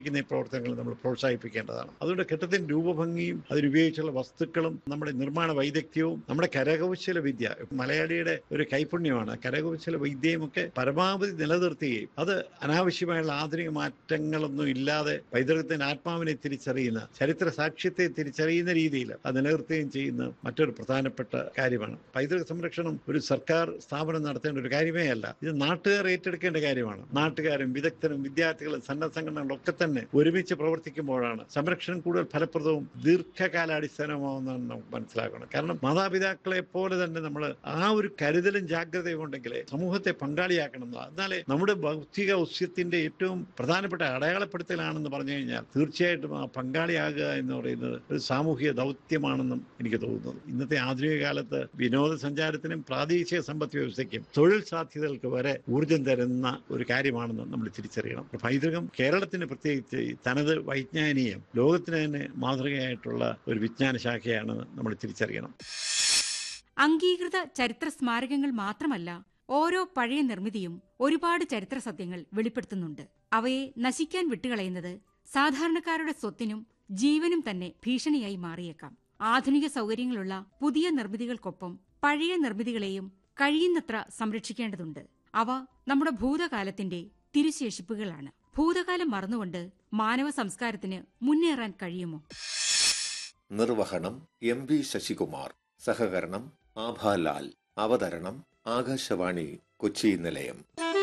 ഈ പ്രവർത്തനങ്ങൾ നമ്മൾ പ്രോത്സാഹിപ്പിക്കേണ്ടതാണ് അതുകൊണ്ട് കെട്ടിടത്തിന്റെ രൂപഭംഗിയും അതിനുപയോഗിച്ചുള്ള വസ്തുക്കളും നമ്മുടെ നിർമ്മാണ വൈദഗ്ധ്യവും നമ്മുടെ കരകൗശല വിദ്യ മലയാളിയുടെ ഒരു കൈപുണ്യമാണ് കരകൗശല വിദ്യയും ഒക്കെ പരമാവധി നിലനിർത്തുകയും അത് അനാവശ്യമായുള്ള ആധുനിക മാറ്റങ്ങളൊന്നും ഇല്ലാതെ പൈതൃകത്തിന്റെ ആത്മാവിനെ തിരിച്ചറിയുന്ന ചരിത്ര സാക്ഷ്യത്തെ തിരിച്ചറിയുന്ന രീതിയിൽ അത് നിലനിർത്തുകയും ചെയ്യുന്ന മറ്റൊരു പ്രധാനപ്പെട്ട കാര്യമാണ് പൈതൃക സംരക്ഷണം ഒരു സർക്കാർ സ്ഥാപനം നടത്തേണ്ട ഒരു കാര്യമേ അല്ല ഇത് നാട്ടുകാർ ഏറ്റെടുക്കേണ്ട കാര്യമാണ് നാട്ടുകാരും വിദഗ്ധരും വിദ്യാർത്ഥികളും സന്നദ്ധ സംഘടനകളും ഒക്കെ തന്നെ ഒരുമിച്ച് പ്രവർത്തിക്കുമ്പോഴാണ് സംരക്ഷണം കൂടുതൽ ഫലപ്രദവും ദീർഘകാലാടിസ്ഥാനമാവുന്നതെന്ന് നമുക്ക് മനസ്സിലാക്കണം കാരണം മാതാപിതാക്കളെ പോലെ തന്നെ നമ്മൾ ആ ഒരു കരുതലും ജാഗ്രതയും ഉണ്ടെങ്കിൽ സമൂഹത്തെ പങ്കാളിയാക്കണം എന്നതാണ്. എന്നാലേ നമ്മുടെ ഭൗതിക ഔസ്യത്തിന്റെ ഏറ്റവും പ്രധാനപ്പെട്ട അടയാളപ്പെടുത്തലാണെന്ന് പറഞ്ഞു കഴിഞ്ഞാൽ തീർച്ചയായിട്ടും ആ പങ്കാളിയാകുക എന്ന് പറയുന്നത് ഒരു സാമൂഹിക ദൗത്യമാണെന്നും എനിക്ക് തോന്നുന്നത് ഇന്നത്തെ ആധുനിക കാലത്ത് വിനോദസഞ്ചാരത്തിനും പ്രാദേശിക സമ്പദ് വ്യവസ്ഥയ്ക്കും തൊഴിൽ സാധ്യതകൾക്ക് വരെ ഊർജം തരുന്ന ഒരു കാര്യമാണെന്ന് നമ്മൾ തിരിച്ചറിയണം പൈതൃകം കേരളത്തിന് പ്രത്യേകിച്ച് ഈ തനത് വൈജ്ഞാനീയം ലോകത്തിന് തന്നെ മാതൃകയായിട്ടുള്ള ഒരു വിജ്ഞാന ശാഖയാണെന്ന് നമ്മൾ തിരിച്ചറിയണം അംഗീകൃത ചരിത്ര സ്മാരകങ്ങൾ മാത്രമല്ല ഓരോ പഴയ നിർമ്മിതിയും ഒരുപാട് ചരിത്ര സത്യങ്ങൾ വെളിപ്പെടുത്തുന്നുണ്ട് അവയെ നശിക്കാൻ വിട്ടുകളയുന്നത് സാധാരണക്കാരുടെ സ്വത്തിനും ജീവനും തന്നെ ഭീഷണിയായി മാറിയേക്കാം ആധുനിക സൗകര്യങ്ങളുള്ള പുതിയ നിർമ്മിതികൾക്കൊപ്പം പഴയ നിർമ്മിതികളെയും കഴിയുന്നത്ര സംരക്ഷിക്കേണ്ടതുണ്ട് അവ നമ്മുടെ ഭൂതകാലത്തിന്റെ തിരുശേഷിപ്പുകളാണ് ഭൂതകാലം മറന്നുകൊണ്ട് മാനവ സംസ്കാരത്തിന് മുന്നേറാൻ കഴിയുമോ നിർവഹണം എം വി ശശികുമാർ സഹകരണം ആഭാലാൽ അവതരണം ആകാശവാണി കൊച്ചി നിലയം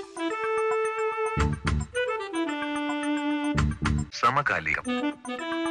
സമകാലികം